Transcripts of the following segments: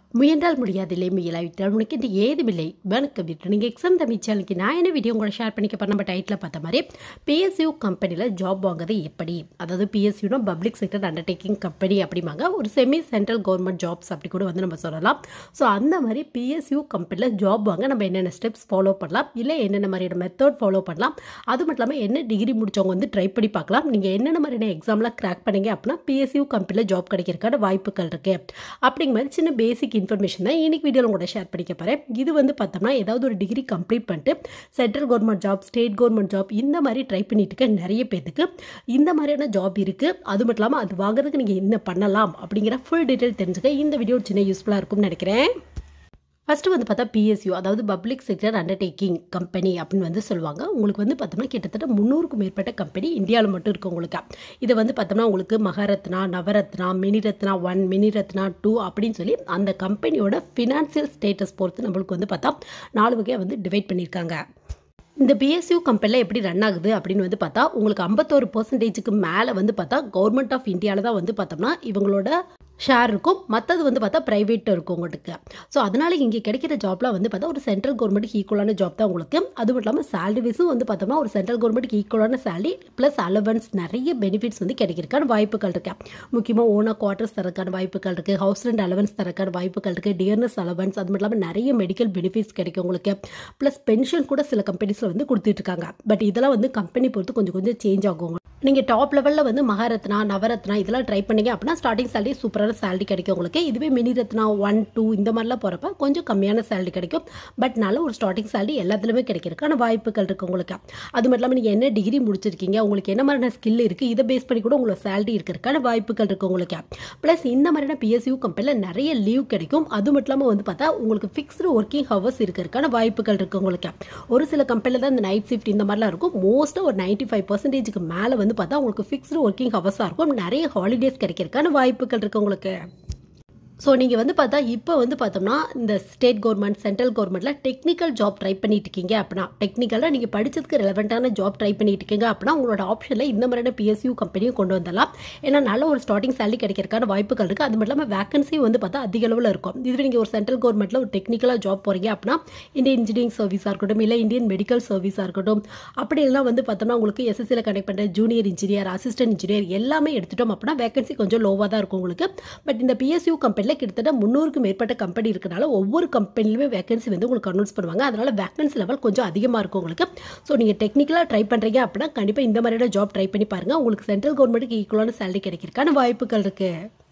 முயன்றால் முடியாதில்லை முயலாவிட்டால் உனக்கு இது ஏதுமில்லை வணக்கம் வீட்டு நீங்கள் எக்ஸாம் தமிழ் சேனலுக்கு நான் என்ன வீடியோ உங்களை ஷேர் பண்ணிக்க போகிறேன் நம்ம டைட்டில் பார்த்த மாதிரி பிஎஸ்யூ கம்பெனியில் ஜாப் வாங்குறது எப்படி அதாவது பிஎஸ்யூனா பப்ளிக் செக்டர் அண்டர்டேக்கிங் கம்பெனி அப்படிம்பாங்க ஒரு செமி சென்ட்ரல் கவர்மெண்ட் ஜாப்ஸ் அப்படி கூட வந்து நம்ம சொல்லலாம் ஸோ அந்த மாதிரி பிஎஸ்யூ கம்பெனியில் ஜாப் வாங்க நம்ம என்னென்ன ஸ்டெப்ஸ் ஃபாலோ பண்ணலாம் இல்லை என்னென்ன மாதிரியான மெத்தட் ஃபாலோ பண்ணலாம் அது மட்டும் இல்லாமல் என்ன டிகிரி முடிச்சவங்க வந்து ட்ரை பண்ணி பார்க்கலாம் நீங்கள் என்னென்ன மாதிரியான எக்ஸாம்லாம் கிராக் பண்ணீங்க அப்படின்னா பிஎஸ்யூ கம்பெனியில் ஜாப் கிடைக்கிறதுக்கான வாய்ப்புகள் இருக்குது அப்படிங்கிற மாதிரி சின்ன பேசிக் இன்ஃபர்மேஷன் தான் இன்னைக்கு வீடியோவில் கூட ஷேர் பண்ணிக்க போகிறேன் இது வந்து பார்த்தோம்னா ஏதாவது ஒரு டிகிரி கம்ப்ளீட் பண்ணிட்டு central government job state government job இந்த மாதிரி ட்ரை பண்ணிட்டு இருக்க நிறைய பேத்துக்கு இந்த மாதிரியான ஜாப் இருக்குது அது மட்டும் இல்லாமல் அது வாங்குறதுக்கு நீங்கள் என்ன பண்ணலாம் அப்படிங்கிற ஃபுல் டீட்டெயில் தெரிஞ்சுக்க இந்த வீடியோ சின்ன யூஸ்ஃபுல்லாக இருக்கும்னு நினைக்கிறேன் ஃபஸ்ட்டு வந்து பார்த்தா பிஎஸ்யூ அதாவது பப்ளிக் செக்டர் அண்டர்டேக்கிங் கம்பெனி அப்படின்னு வந்து சொல்லுவாங்க உங்களுக்கு வந்து பார்த்தோம்னா கிட்டத்தட்ட முந்நூறுக்கும் மேற்பட்ட கம்பெனி இந்தியாவில் மட்டும் இருக்குது உங்களுக்கு இதை வந்து பார்த்தோம்னா உங்களுக்கு மகாரத்னா நவரத்னா மினிரத்னா ஒன் மினிரத்னா டூ அப்படின்னு சொல்லி அந்த கம்பெனியோட ஃபினான்சியல் ஸ்டேட்டஸ் பொறுத்து நம்மளுக்கு வந்து பார்த்தா நாலு வகையாக வந்து டிவைட் பண்ணியிருக்காங்க இந்த பிஎஸ்யூ கம்பெனியில் எப்படி ரன் ஆகுது அப்படின்னு வந்து பார்த்தா உங்களுக்கு ஐம்பத்தோரு பர்சன்டேஜுக்கு மேலே வந்து பார்த்தா கவர்மெண்ட் ஆஃப் இந்தியாவில் தான் வந்து பார்த்தோம்னா இவங்களோட ஷேர் இருக்கும் மற்றது வந்து பார்த்தா ப்ரைவேட் இருக்கும் உங்களுக்கு ஸோ அதனால் இங்கே கிடைக்கிற ஜாப்லாம் வந்து பார்த்தா ஒரு சென்ட்ரல் கவர்மெண்ட்டுக்கு ஈக்குவலான ஜாப் தான் உங்களுக்கு அது மட்டும் இல்லாமல் சேலரிஸும் வந்து பார்த்தோம்னா ஒரு சென்ட்ரல் கவர்மெண்ட்டுக்கு ஈக்குவலான சேலரி ப்ளஸ் அலவன்ஸ் நிறைய பெனிஃபிட்ஸ் வந்து கிடைக்கிறதுக்கான வாய்ப்புகள் இருக்கு முக்கியமாக ஓனா குவார்ட்டர்ஸ் தரக்கான வாய்ப்புகள் இருக்குது ஹவுஸ் ரெண்ட் அலவன்ஸ் தரக்கான வாய்ப்புகள் இருக்குது டியர்னஸ் அலவன்ஸ் அது மட்டும் இல்லாமல் நிறைய மெடிக்கல் பெனிஃபிட்ஸ் கிடைக்கும் உங்களுக்கு ப்ளஸ் பென்ஷன் கூட சில கம்பெனிஸில் வந்து கொடுத்துட்ருக்காங்க பட் இதெல்லாம் வந்து கம்பெனி பொறுத்து கொஞ்சம் கொஞ்சம் சேஞ்ச் ஆகும் நீங்கள் டாப் லெவலில் வந்து மகாரத்னா நவரத்னா இதெல்லாம் ட்ரை பண்ணீங்க அப்படின்னா ஸ்டார்டிங் சேலரி சூப்பரான சேலரி கிடைக்கும் உங்களுக்கு இதுவே மினி ரத்னா ஒன் டூ இந்த மாதிரிலாம் போகிறப்ப கொஞ்சம் கம்மியான சேலரி கிடைக்கும் பட் நல்ல ஒரு ஸ்டார்டிங் சேலரி எல்லாத்துலேயுமே கிடைக்கிறதுக்கான வாய்ப்புகள் இருக்குது உங்களுக்கு அது மட்டும் இல்லாமல் நீங்கள் என்ன டிகிரி முடிச்சிருக்கீங்க உங்களுக்கு என்ன மாதிரியான ஸ்கில் இருக்குது இதை பேஸ் பண்ணி கூட உங்களோட சேலரி இருக்கிறதுக்கான வாய்ப்புகள் இருக்குது உங்களுக்கு ப்ளஸ் இந்த மாதிரியான பிஎஸ்யூ கம்பெனியில் நிறைய லீவ் கிடைக்கும் அது மட்டும் இல்லாமல் வந்து பார்த்தா உங்களுக்கு ஃபிக்ஸ்டு ஒர்க்கிங் ஹவர்ஸ் இருக்கிறதுக்கான வாய்ப்புகள் இருக்குது உங்களுக்கு ஒரு சில கம்பெனியில் தான் இந்த நைட் ஷிஃப்ட் இந்த மாதிரிலாம் இருக்கும் மோஸ்ட்டாக ஒரு நைன்ட்டி ஃபைவ் பர்சன்டேஜுக்கு மேலே வந்து பார்த்தா உங்களுக்கு ஃபிக்ஸ்டு ஒர்க்கிங் ஹவர்ஸாக இருக்கும் நிறைய ஹாலிடேஸ் கிடைக்கிறதுக்கான வாய்ப்புகள் இருக்குது உங்களுக்கு ஸோ நீங்கள் வந்து பார்த்தா இப்போ வந்து பார்த்தோம்னா இந்த ஸ்டேட் கவர்மெண்ட் சென்ட்ரல் கவர்மெண்ட்டில் டெக்னிக்கல் ஜாப் ட்ரை பண்ணிட்டு இருக்கீங்க அப்படின்னா டெக்னிக்கலாக நீங்கள் படித்ததுக்கு ரெலவெண்ட்டான ஜாப் ட்ரை பண்ணிட்டு இருக்கீங்க அப்படின்னா உங்களோட ஆப்ஷனில் இந்த மாதிரியான பிஎஸ்யூ கம்பெனியும் கொண்டு வந்துடலாம் ஏன்னா நல்ல ஒரு ஸ்டார்டிங் சேலரி கிடைக்கிறதுக்கான வாய்ப்புகள் இருக்குது அது மட்டும் இல்லாமல் வேகன்சி வந்து பார்த்தா அதிக அளவில் இருக்கும் இதுவே நீங்கள் ஒரு சென்ட்ரல் கவர்மெண்ட்டில் ஒரு டெக்னிக்கலாக ஜாப் போகிறீங்க அப்படின்னா இந்தியன் இன்ஜினியரிங் சர்வீஸாக இருக்கட்டும் இல்லை இந்தியன் மெடிக்கல் சர்வீஸாக இருக்கட்டும் அப்படி எல்லாம் வந்து பார்த்தோம்னா உங்களுக்கு எஸ்எஸ்சியில் கனெக்ட் பண்ணுற ஜூனியர் இன்ஜினியர் அசிஸ்டன்ட் இன்ஜினியர் எல்லாமே எடுத்துட்டோம் அப்படின்னா வேகன்சி கொஞ்சம் லோவாக தான் இருக்கும் உங்களுக்கு பட் இந்த பிஎஸ்யூ கம்பெனி கம்பெனியில் கிட்டத்தட்ட முந்நூறுக்கும் மேற்பட்ட கம்பெனி இருக்கனால ஒவ்வொரு கம்பெனிலுமே வேகன்சி வந்து உங்களுக்கு அனௌன்ஸ் பண்ணுவாங்க அதனால் வேகன்சி லெவல் கொஞ்சம் அதிகமாக இருக்கும் உங்களுக்கு ஸோ நீங்கள் டெக்னிக்கலாக ட்ரை பண்ணுறீங்க அப்படின்னா கண்டிப்பாக இந்த மாதிரியான ஜாப் ட்ரை பண்ணி பாருங்கள் உங்களுக்கு சென்ட்ரல் கவர்மெண்ட்டுக்கு ஈக்குவலான சேலரி கிடைக்கிறதுக்கான வாய்ப்புகள் இருக்குது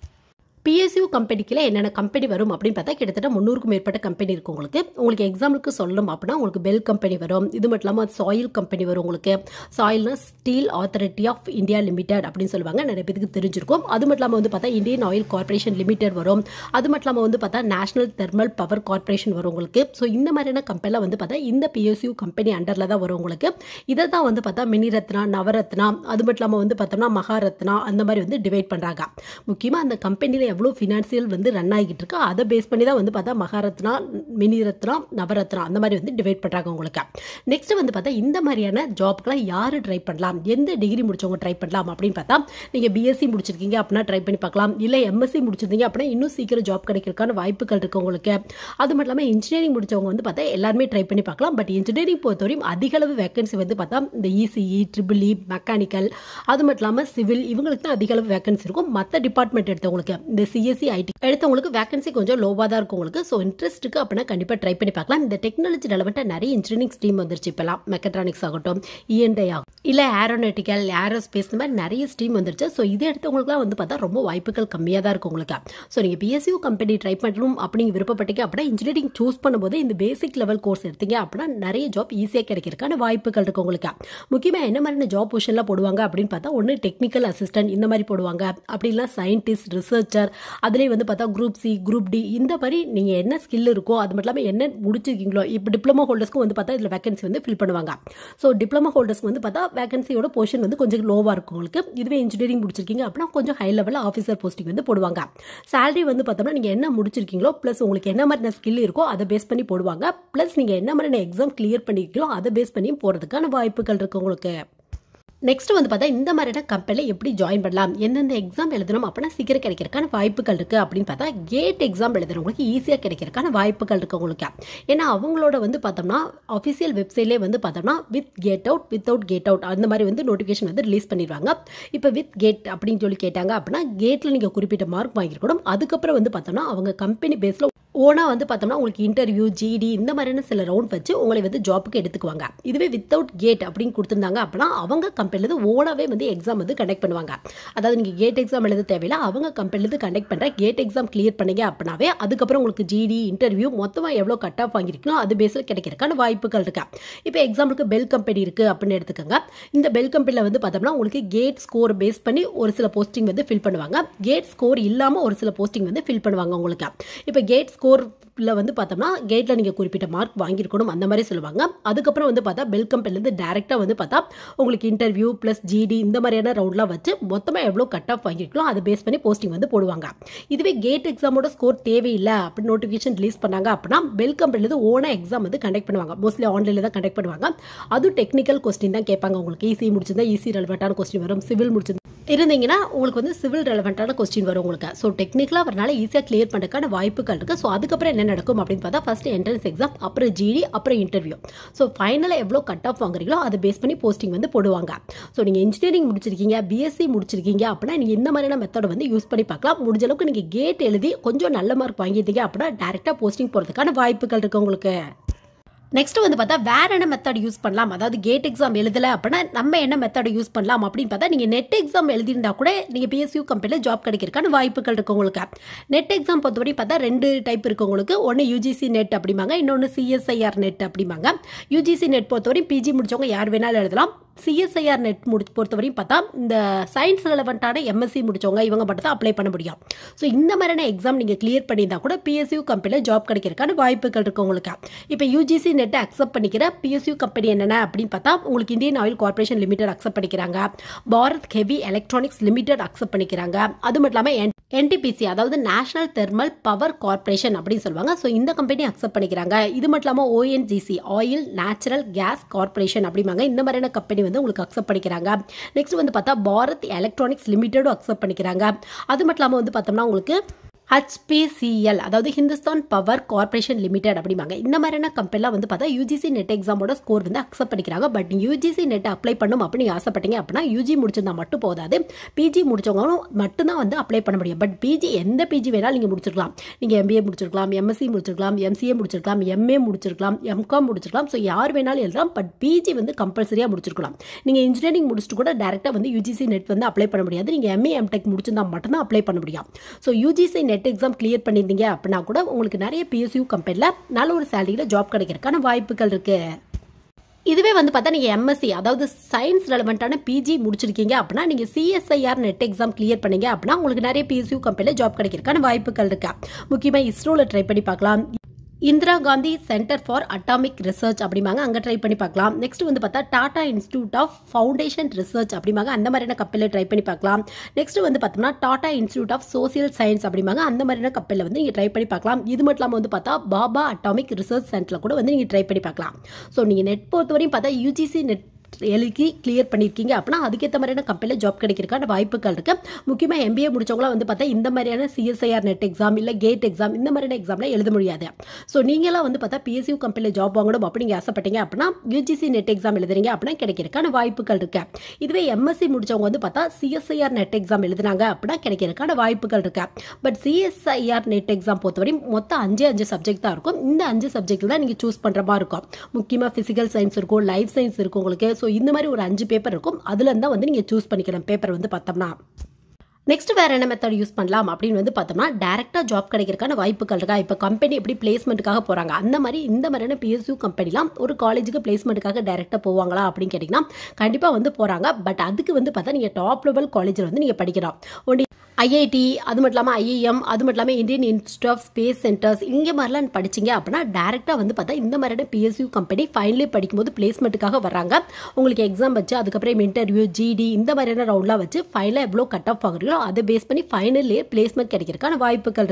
பிஎஸ்யூ கம்பெனிக்கில் என்னென்ன கம்பெனி வரும் அப்படின்னு பார்த்தா கிட்டத்தட்ட முந்நூறுக்கும் மேற்பட்ட கம்பெனி இருக்கும் உங்களுக்கு உங்களுக்கு எக்ஸாம்பிளுக்கு சொல்லணும் அப்படின்னா உங்களுக்கு பெல் கம்பெனி வரும் இது மட்டும் இல்லாமல் சாயில் கம்பெனி வரும் உங்களுக்கு சாயில்னா Steel Authority of India Limited அப்படின்னு சொல்லுவாங்க நிறைய பேருக்கு தெரிஞ்சிருக்கும் அது மட்டும் இல்லாமல் வந்து பார்த்தா இந்தியன் ஆயில் கார்பரேஷன் லிமிடெட் வரும் அது மட்டும் இல்லாமல் வந்து பார்த்தா நேஷனல் தெர்மல் பவர் கார்பரேஷன் வரும் உங்களுக்கு ஸோ இந்த மாதிரியான கம்பெனிலாம் வந்து பார்த்தா இந்த பிஎஸ்யூ கம்பெனி அண்டரில் தான் வரும் உங்களுக்கு இதை தான் வந்து பார்த்தா மினிரத்னா நவரத்னா அது மட்டும் இல்லாமல் வந்து பார்த்தோம்னா மகாரத்னா அந்த மாதிரி வந்து டிவைட் பண்ணுறாங்க முக்கியமாக அந்த கம்பெனியில் எவ்வளோ ஃபினான்சியல் வந்து ரன் ஆகிட்டு இருக்கோ அதை பேஸ் பண்ணி தான் வந்து பார்த்தா மகாரத்னா மினி ரத்னா நவரத்னா அந்த மாதிரி வந்து டிவைட் பண்ணுறாங்க உங்களுக்கு நெக்ஸ்ட் வந்து பார்த்தா இந்த மாதிரியான ஜாப்க்கெலாம் யார் ட்ரை பண்ணலாம் எந்த டிகிரி முடிச்சவங்க ட்ரை பண்ணலாம் அப்படின்னு பார்த்தா நீங்கள் பிஎஸ்சி முடிச்சிருக்கீங்க அப்படின்னா ட்ரை பண்ணி பார்க்கலாம் இல்லை எம்எஸ்சி முடிச்சிருந்தீங்க அப்படின்னா இன்னும் சீக்கிரம் ஜாப் கிடைக்கிறதுக்கான வாய்ப்புகள் இருக்குது உங்களுக்கு அது மட்டும் இல்லாமல் இன்ஜினியரிங் முடிச்சவங்க வந்து பார்த்தா எல்லாருமே ட்ரை பண்ணி பார்க்கலாம் பட் இன்ஜினியரிங் பொறுத்தவரையும் அதிக அளவு வேகன்சி வந்து பார்த்தா இந்த இசிஇ ட்ரிபிள் இ மெக்கானிக்கல் அது மட்டும் இல்லாமல் சிவில் இவங்களுக்கு தான் அதிக அளவு வேகன்சி இருக்கும் மற்ற டிபார்ட்மெண்ட் எடுத்தவங்களுக்கு இந்த சிஎஸ்சி ஐடி எடுத்தவங்களுக்கு வேகன்சி கொஞ்சம் லோவாக தான் இருக்கும் உங்களுக்கு ஸோ இன்ட்ரெஸ்ட் இருக்குது அப்படின்னா கண்டிப்பாக ட்ரை பண்ணி பார்க்கலாம் இந்த டெக்னாலஜி ரெலவெண்ட்டாக நிறைய இன்ஜினியரிங் ஸ்ட்ரீம் வந்துருச்சு இப்போலாம் மெக்கட்ரானிக்ஸ் ஆகட்டும் இஎன்டை ஆகும் இல்லை ஏரோனெட்டிக்கல் ஏரோஸ்பேஸ் இந்த மாதிரி நிறைய ஸ்ட்ரீம் வந்துருச்சு ஸோ இது எடுத்தவங்களுக்குலாம் வந்து பார்த்தா ரொம்ப வாய்ப்புகள் கம்மியாக தான் இருக்கும் உங்களுக்கு ஸோ நீங்கள் பிஎஸ்யூ கம்பெனி ட்ரை பண்ணணும் அப்படிங்க விருப்பப்பட்டீங்க அப்படின்னா இன்ஜினியரிங் சூஸ் பண்ணும்போது இந்த பேசிக் லெவல் கோர்ஸ் எடுத்தீங்க அப்படின்னா நிறைய ஜாப் ஈஸியாக கிடைக்கிறதுக்கான வாய்ப்புகள் இருக்குது உங்களுக்கு முக்கியமாக என்ன மாதிரியான ஜாப் பொசிஷனில் போடுவாங்க அப்படின்னு பார்த்தா ஒன்று டெக்னிக்கல் அசிஸ்டன்ட் இந்த மாதிரி போடுவாங்க அப்படி இல்லை சயின்டிஸ்ட் ரிசர்ச்சர் அதுலேயே வந்து பார்த்தா குரூப் சி குரூப் டி இந்த மாதிரி நீங்கள் என்ன ஸ்கில் இருக்கோ அது மட்டும் இல்லாமல் என்ன முடிச்சிருக்கீங்களோ இப்போ டிப்ளமோ ஹோல்டர்ஸ்க்கு வந்து பார்த்தா இதில் வேகன்சி வந்து ஃபில் பண்ணுவாங்க ஸோ டிப்ளமோ ஹோல்டர்ஸ்க்கு வந்து பார்த்தா வேகன்சியோட போர்ஷன் வந்து கொஞ்சம் லோவாக இருக்கும் உங்களுக்கு இதுவே இன்ஜினியரிங் முடிச்சிருக்கீங்க அப்படின்னா கொஞ்சம் ஹை லெவலில் ஆஃபீஸர் போஸ்டிங் வந்து போடுவாங்க சேலரி வந்து பார்த்தோம்னா நீங்கள் என்ன முடிச்சிருக்கீங்களோ ப்ளஸ் உங்களுக்கு என்ன மாதிரியான ஸ்கில் இருக்கோ அதை பேஸ் பண்ணி போடுவாங்க ப்ளஸ் நீங்கள் என்ன மாதிரியான எக்ஸாம் கிளியர் பண்ணியிருக்கீங்களோ அதை பேஸ் பண்ணி போகிறதுக்கான வாய்ப்புகள் இருக்குது உங்களுக்கு நெக்ஸ்ட் வந்து பார்த்தா இந்த மாதிரியான கம்பெனியில் எப்படி ஜாயின் பண்ணலாம் எந்தெந்த எக்ஸாம் எழுதணும் அப்படின்னா சீக்கிரம் கிடைக்கிறதுக்கான வாய்ப்புகள் இருக்குது அப்படின்னு பார்த்தா கேட் எக்ஸாம் எழுதுறவங்களுக்கு ஈஸியாக கிடைக்கிறதுக்கான வாய்ப்புகள் இருக்குது உங்களுக்கு ஏன்னா அவங்களோட வந்து பார்த்தோம்னா அஃபிஷியல் வெப்சைட்லேயே வந்து பார்த்தோம்னா with GATE out without GATE out அந்த மாதிரி வந்து நோட்டிஃபிகேஷன் வந்து ரிலீஸ் பண்ணிடுவாங்க இப்போ வித் கேட் அப்படின்னு சொல்லி கேட்டாங்க அப்படின்னா கேட்டில் நீங்கள் குறிப்பிட்ட மார்க் வாங்கியிருக்கணும் அதுக்கப்புறம் வந்து பார்த்தோம்னா அவங்க கம்பெனி பேஸில் ஓனாக வந்து பார்த்தோம்னா உங்களுக்கு இன்டர்வியூ ஜிடி இந்த மாதிரியான சில ரவுண்ட் வச்சு உங்களை வந்து ஜாப்புக்கு எடுத்துக்குவாங்க இதுவே வித்தவுட் கேட் அப்படின்னு கொடுத்துருந்தாங்க அப்படின்னா அவங்க கம்பெனிலேருந்து ஓனாகவே வந்து எக்ஸாம் வந்து கண்டக்ட் பண்ணுவாங்க அதாவது நீங்கள் கேட் எக்ஸாம் எழுத தேவையில்ல அவங்க கம்பெனிலேருந்து கண்டக்ட் பண்ணுற கேட் எக்ஸாம் கிளியர் பண்ணீங்க அப்படின்னாவே அதுக்கப்புறம் உங்களுக்கு ஜிடி இன்டர்வியூ மொத்தமாக எவ்வளோ கட் ஆஃப் வாங்கியிருக்கணும் அது பேஸில் கிடைக்கிறதுக்கான வாய்ப்புகள் இருக்கா இப்போ எக்ஸாம்பிளுக்கு பெல் கம்பெனி இருக்குது அப்படின்னு எடுத்துக்கோங்க இந்த பெல் கம்பெனியில் வந்து பார்த்தோம்னா உங்களுக்கு கேட் ஸ்கோர் பேஸ் பண்ணி ஒரு சில போஸ்டிங் வந்து ஃபில் பண்ணுவாங்க கேட் ஸ்கோர் இல்லாமல் ஒரு சில போஸ்டிங் வந்து ஃபில் பண்ணுவாங்க உங்களுக்கு இப்போ கேட் ஸ்கோரில் வந்து பார்த்தோம்னா கேட்டில் நீங்கள் குறிப்பிட்ட மார்க் வாங்கியிருக்கணும் அந்த மாதிரி சொல்லுவாங்க அதுக்கப்புறம் வந்து பார்த்தா பெல் கம்பெனிலேருந்து டேரெக்டாக வந்து பார்த்தா உங்களுக்கு இன்டர்வியூ ப்ளஸ் ஜிடி இந்த மாதிரியான ரவுண்ட்லாம் வச்சு மொத்தமாக எவ்வளோ கட் ஆஃப் வாங்கியிருக்கணும் அதை பேஸ் பண்ணி போஸ்டிங் வந்து போடுவாங்க இதுவே கேட் எக்ஸாமோட ஸ்கோர் தேவையில்லை அப்படின்னு நோட்டிஃபிகேஷன் ரிலீஸ் பண்ணாங்க அப்படின்னா பெல் கம்பெனிலேருந்து ஓனாக எக்ஸாம் வந்து கண்டக்ட் பண்ணுவாங்க மோஸ்ட்லி ஆன்லைனில் தான் கண்டக்ட் பண்ணுவாங்க அதுவும் டெக்னிக்கல் கொஸ்டின் தான் கேட்பாங்க உங்களுக்கு ஈஸி முடிச்சிருந்தா ஈஸி ரெலவெண்ட்டான கொஸ்டின் வரும் சிவில் முடிச்சிருந்தா இருந்தீங்கன்னா உங்களுக்கு வந்து சிவில் ரெலவெண்ட்டான கொஸ்டின் வரும் உங்களுக்கு ஸோ டெக்னிக்கலாக வரனால ஈஸியாக கிளியர் பண்ணுறதுக்கான வாய்ப்புகள் இருக்குது ஸோ அதுக்கப்புறம் என்ன நடக்கும் அப்படின்னு பார்த்தா ஃபஸ்ட்டு என்ட்ரன்ஸ் எக்ஸாம் அப்புறம் ஜிடி அப்புறம் இன்டர்வியூ ஸோ ஃபைனலாக எவ்வளோ கட் ஆஃப் வாங்குறீங்களோ அதை பேஸ் பண்ணி போஸ்டிங் வந்து போடுவாங்க ஸோ நீங்கள் இன்ஜினியரிங் முடிச்சிருக்கீங்க பிஎஸ்சி முடிச்சிருக்கீங்க அப்படின்னா நீங்கள் இந்த மாதிரியான மெத்தடை வந்து யூஸ் பண்ணி பார்க்கலாம் முடிஞ்ச அளவுக்கு நீங்கள் கேட் எழுதி கொஞ்சம் நல்ல மார்க் வாங்கிட்டீங்க அப்படின்னா டேரெக்டாக போஸ்டிங் போகிறதுக்கான வாய்ப்புகள் இருக்குது உங்களுக்கு நெக்ஸ்ட் வந்து பார்த்தா வேற என்ன மெத்தட் யூஸ் பண்ணலாம் அதாவது கேட் எக்ஸாம் எழுதலை அப்படின்னா நம்ம என்ன மெத்தட் யூஸ் பண்ணலாம் அப்படின்னு பார்த்தா நீங்கள் நெட் எக்ஸாம் எழுதியிருந்தா கூட நீங்கள் பிஎஸ்யூ கம்பெனியில் ஜாப் கிடைக்கிறதுக்கான வாய்ப்புகள் இருக்கு உங்களுக்கு நெட் எக்ஸாம் பொறுத்தவரை பார்த்தா ரெண்டு டைப் இருக்கு உங்களுக்கு ஒன்று யூஜிசி நெட் அப்படிம்பாங்க இன்னொன்று சிஎஸ்ஐஆர் நெட் அப்படிம்பாங்க யூஜிசி நெட் பொறுத்தவரை பிஜி முடிச்சவங்க யார் வேணாலும் எழுதலாம் சிஎஸ்ஐஆர் நெட் முடி பொறுத்தவரையும் பார்த்தா இந்த சயின்ஸ் ரெலவெண்ட்டான எம்எஸ்சி முடிச்சவங்க இவங்க மட்டும் தான் அப்ளை பண்ண முடியும் ஸோ இந்த மாதிரியான எக்ஸாம் நீங்கள் கிளியர் பண்ணியிருந்தா கூட பிஎஸ்யூ கம்பெனியில் ஜாப் கிடைக்கிறதுக்கான வாய்ப்புகள் இருக்கு உங்களுக்கு இப்போ யூஜிசி நெட்டை அக்செப்ட் பண்ணிக்கிற பிஎஸ்யூ கம்பெனி என்னென்ன அப்படின்னு பார்த்தா உங்களுக்கு Indian Oil Corporation Limited accept பண்ணிக்கிறாங்க Bharat Heavy Electronics Limited accept பண்ணிக்கிறாங்க அது மட்டும் இல்லாமல் என்டிபிசி அதாவது நேஷனல் தெர்மல் பவர் கார்பரேஷன் அப்படின்னு சொல்லுவாங்க ஸோ இந்த கம்பெனி அக்செப்ட் பண்ணிக்கிறாங்க இது மட்டும் இல்லாமல் O N G C Oil Natural Gas Corporation அப்படிம்பாங்க இந்த மாதிரியான கம்பெனி வந்து உங்களுக்கு அக்செப்ட் பண்ணிக்கிறாங்க நெக்ஸ்ட் வந்து பார்த்தா பாரத் எலக்ட்ரானிக்ஸ் லிமிடெடும் அக்செப்ட் பண்ணிக்கிறாங்க அது மட்டும் இல்லாமல் வந்து பார்த்தோம்னா உங்களுக்கு ஹச்பிசிஎல் அதாவது ஹிந்துஸ்தான் பவர் கார்பரேஷன் லிமிடெட் அப்படிம்பாங்க இந்த மாதிரியான கம்பெனிலாம் வந்து பார்த்தா யூஜிசி நெட் எக்ஸாமோட ஸ்கோர் வந்து அக்செப்ட் பண்ணிக்கிறாங்க பட் யூஜிசி நெட் அப்ளை பண்ணும் அப்படின்னு ஆசைப்பட்டீங்க அப்படின்னா யூஜி முடிச்சிருந்தா மட்டும் போதாது பிஜி முடிச்சவங்களும் மட்டும்தான் வந்து அப்ளை பண்ண முடியும் பட் பிஜி எந்த பிஜி வேணாலும் நீங்கள் முடிச்சிருக்கலாம் நீங்கள் எம்பிஏ முடிச்சிருக்கலாம் எம்எஸ்சி முடிச்சிருக்கலாம் எம்சிஏ முடிச்சிருக்கலாம் எம்ஏ முடிச்சிருக்கலாம் எம்காம் முடிச்சிருக்கலாம் ஸோ யார் வேணாலும் எழுதலாம் பட் பிஜி வந்து கம்பல்சரியாக முடிச்சிருக்கலாம் நீங்கள் இன்ஜினியரிங் முடிச்சுட்டு கூட டேரெக்டாக வந்து யூஜிசி நெட் வந்து அப்ளை பண்ண முடியாது நீங்கள் எம்ஏ எம்டெக் முடிச்சிருந்தா மட்டும்தான் அப்ளை பண்ண முடியும் so U G C NET exam clear பண்ணியிருந்தீங்க அப்படின்னா கூட உங்களுக்கு நிறைய பிஎஸ்யூ கம்பெனியில் நல்ல ஒரு சேலரியில் ஜாப் கிடைக்கிறதுக்கான வாய்ப்புகள் இருக்குது இதுவே வந்து பார்த்தா நீங்கள் எம்எஸ்சி அதாவது சயின்ஸ் ரெலவெண்ட்டான பிஜி முடிச்சிருக்கீங்க அப்படின்னா நீங்கள் சிஎஸ்ஐஆர் நெட் எக்ஸாம் கிளியர் பண்ணீங்க அப்படின்னா உங்களுக்கு நிறைய பிஎஸ்யூ கம்பெனியில் ஜாப் கிடைக்கிறதுக்கான வாய்ப்புகள் இருக்கா முக்கியமாக இஸ்ரோவில் ட்ரை பண்ணி பார்க்கலாம் Indira Gandhi Centre for Atomic Research அப்படிம்பாங்க அங்கே ட்ரை பண்ணி பார்க்கலாம் நெக்ஸ்ட் வந்து பார்த்தா Tata Institute of Foundation Research அப்படிம்பாங்க அந்த மாதிரியான கப்பலில் ட்ரை பண்ணி பார்க்கலாம் நெக்ஸ்ட் வந்து பார்த்தோம்னா Tata Institute of Social Science அப்படிம்பாங்க அந்த மாதிரியான கப்பலில் வந்து நீங்கள் ட்ரை பண்ணி பார்க்கலாம் இது மட்டும் இல்லாமல் வந்து பார்த்தா பாபா அட்டாமிக் ரிசர்ச் சென்டரில் கூட வந்து நீங்கள் ட்ரை பண்ணி பார்க்கலாம் ஸோ நீங்கள் நெட் பொறுத்தவரையும் பார்த்தா யூஜிசி நெட் எழுதி கிளியர் பண்ணியிருக்கீங்க அப்படின்னா அதுக்கேற்ற மாதிரியான கம்பெனியில் ஜாப் கிடைக்கிறதுக்கான வாய்ப்புகள் இருக்குது முக்கியமாக எம்பிஏ முடிச்சவங்களாம் வந்து பார்த்தா இந்த மாதிரியான சிஎஸ்ஐஆர் நெட் எக்ஸாம் இல்லை கேட் எக்ஸாம் இந்த மாதிரியான எக்ஸாம்லாம் எழுத முடியாது ஸோ நீங்களாம் வந்து பார்த்தா பிஎஸ்யூ கம்பெனியில் ஜாப் வாங்கணும் அப்படிங்க ஆசைப்பட்டீங்க அப்படின்னா யூஜிசி நெட் எக்ஸாம் எழுதுறீங்க அப்படின்னா கிடைக்கிறதுக்கான வாய்ப்புகள் இருக்கு இதுவே எம்எஸ்சி முடிச்சவங்க வந்து பார்த்தா சிஎஸ்ஐஆர் நெட் எக்ஸாம் எழுதுனாங்க அப்படின்னா கிடைக்கிறதுக்கான வாய்ப்புகள் இருக்கு பட் சிஎஸ்ஐஆர் நெட் எக்ஸாம் பொறுத்தவரை மொத்தம் அஞ்சு அஞ்சு சப்ஜெக்ட் தான் இருக்கும் இந்த அஞ்சு சப்ஜெக்ட் தான் நீங்கள் சூஸ் பண்ணுற மாதிரி இருக்கும் முக்கியமாக ஃபிசிக்கல் சயின்ஸ் இருக்கும் லைஃப் சயின்ஸ் இருக்கும் உங்களுக்கு ஸோ இந்த மாதிரி ஒரு அஞ்சு பேப்பர் இருக்கும் அதுல இருந்தால் வந்து நீங்கள் சூஸ் பண்ணிக்கலாம் பேப்பர் வந்து பார்த்தோம்னா நெக்ஸ்ட் வேற என்ன மெத்தட் யூஸ் பண்ணலாம் அப்படின்னு வந்து பார்த்தோம்னா டேரெக்டாக ஜாப் கிடைக்கிறதுக்கான வாய்ப்புகள் இருக்கா இப்போ கம்பெனி எப்படி பிளேஸ்மெண்ட்டுக்காக போகிறாங்க அந்த மாதிரி இந்த மாதிரியான பிஎஸ்யூ கம்பெனிலாம் ஒரு காலேஜுக்கு பிளேஸ்மெண்ட்டுக்காக டேரெக்டாக போவாங்களா அப்படின்னு கேட்டிங்கன்னா கண்டிப்பாக வந்து போகிறாங்க பட் அதுக்கு வந்து பார்த்தா நீங்கள் டாப் லெவல் காலேஜில் வந்து நீங்கள் படிக்கலாம் ஒன்று ஐஐடி அது மட்டும் இல்லாமல் ஐஏஎம் அது மட்டும் இல்லாமல் Indian Institute of Space Centres இங்கே மாதிரிலாம் படிச்சிங்க அப்படின்னா டேரெக்டாக வந்து பார்த்தா இந்த மாதிரியான பிஎஸ்யூ கம்பெனி ஃபைனலே படிக்கும்போது பிளேஸ்மெண்ட்டுக்காக வராங்க உங்களுக்கு எக்ஸாம் வச்சு அதுக்கப்புறம் இன்டர்வியூ ஜிடி இந்த மாதிரியான ரவுண்ட்லாம் வச்சு ஃபைனலாக எவ்வளோ கட் ஆஃப் ஆகுறீங்களோ அதை பேஸ் பண்ணி ஃபைனல்லே பிளேஸ்மெண்ட் கிடைக்கிறதுக்கான வாய்ப்புகள் இருக்குது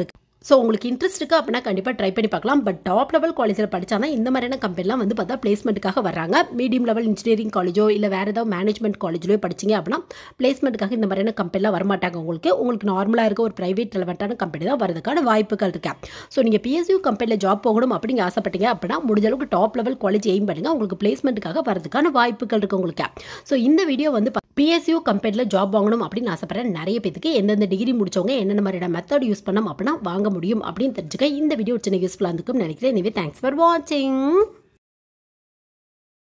ஸோ உங்களுக்கு இன்ட்ரெஸ்ட் இருக்கா அப்படின்னா கண்டிப்பாக ட்ரை பண்ணி பார்க்கலாம் பட் டாப் லெவல் காலேஜில் படித்தானா இந்த மாதிரியான கம்பெனிலாம் வந்து பார்த்தா பிளேஸ்மெண்ட்டுக்காக வர்றாங்க மீடியம் லெவல் இன்ஜினியரிங் காலேஜோ இல்லை வேறு ஏதாவது மேனேஜ்மெண்ட் காலேஜ்லையோ படிச்சிங்க அப்படின்னா பிளேஸ்மெண்ட்டுக்காக இந்த மாதிரியான கம்பெனிலாம் வரமாட்டாங்க உங்களுக்கு உங்களுக்கு நார்மலாக இருக்க ஒரு ப்ரைவேட் ரெலவெண்ட்டான கம்பெனி தான் வரதுக்கான வாய்ப்புகள் இருக்கு ஸோ நீங்கள் பிஎஸ்யூ கம்பெனியில் ஜாப் போகணும் அப்படிங்க ஆசைப்பட்டீங்க அப்படின்னா முடிஞ்ச அளவுக்கு டாப் லெவல் காலேஜ் எய்ம் பண்ணுங்க உங்களுக்கு பிளேஸ்மெண்ட்டுக்காக வரதுக்கான வாய்ப்புகள் இருக்குது உங்களுக்கு ஸோ இந்த வீடியோ வந்து பிஎஸ்யூ கம்பெனியில் ஜாப் வாங்கணும் அப்படின்னு ஆசைப்படுறேன் நிறைய பேருக்கு எந்தெந்த டிகிரி முடிச்சவங்க என்னென்ன மாதிரியான மெத்தட் யூஸ் பண்ணோம் அப்படின்னா வாங்க முடியும் அப்படின்னு தெரிஞ்சுக்க இந்த வீடியோ சின்ன யூஸ்ஃபுல்லாக இருந்துக்கும் நினைக்கிறேன் எனவே தேங்க்ஸ் ஃபார் வாட்சிங்